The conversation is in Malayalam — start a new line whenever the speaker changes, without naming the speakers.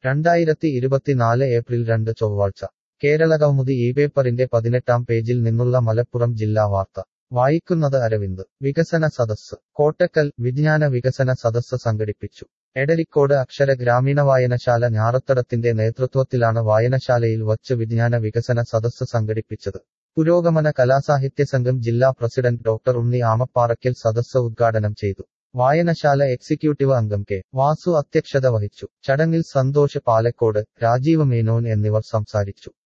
രണ്ടായിരത്തി ഇരുപത്തിനാല് ഏപ്രിൽ രണ്ട് ചൊവ്വാഴ്ച കേരളകൗമുദി ഈ പേപ്പറിന്റെ പതിനെട്ടാം പേജിൽ നിന്നുള്ള മലപ്പുറം ജില്ലാ വാർത്ത വായിക്കുന്നത് അരവിന്ദ് വികസന സദസ്സ് കോട്ടക്കൽ വിജ്ഞാന വികസന സദസ്സ് സംഘടിപ്പിച്ചു എടരിക്കോട് അക്ഷര ഗ്രാമീണ വായനശാല ഞാറത്തടത്തിന്റെ നേതൃത്വത്തിലാണ് വായനശാലയിൽ വച്ച് വിജ്ഞാന വികസന സദസ്സ് സംഘടിപ്പിച്ചത് പുരോഗമന കലാസാഹിത്യ സംഘം ജില്ലാ പ്രസിഡന്റ് ഡോക്ടർ ഉണ്ണി ആമപ്പാറയ്ക്കൽ സദസ്സ് ഉദ്ഘാടനം ചെയ്തു വായനശാല എക്സിക്യൂട്ടീവ് അംഗം കെ വാസു അധ്യക്ഷത വഹിച്ചു ചടങ്ങിൽ സന്തോഷ് പാലക്കോട് രാജീവ് മേനോൻ എന്നിവർ സംസാരിച്ചു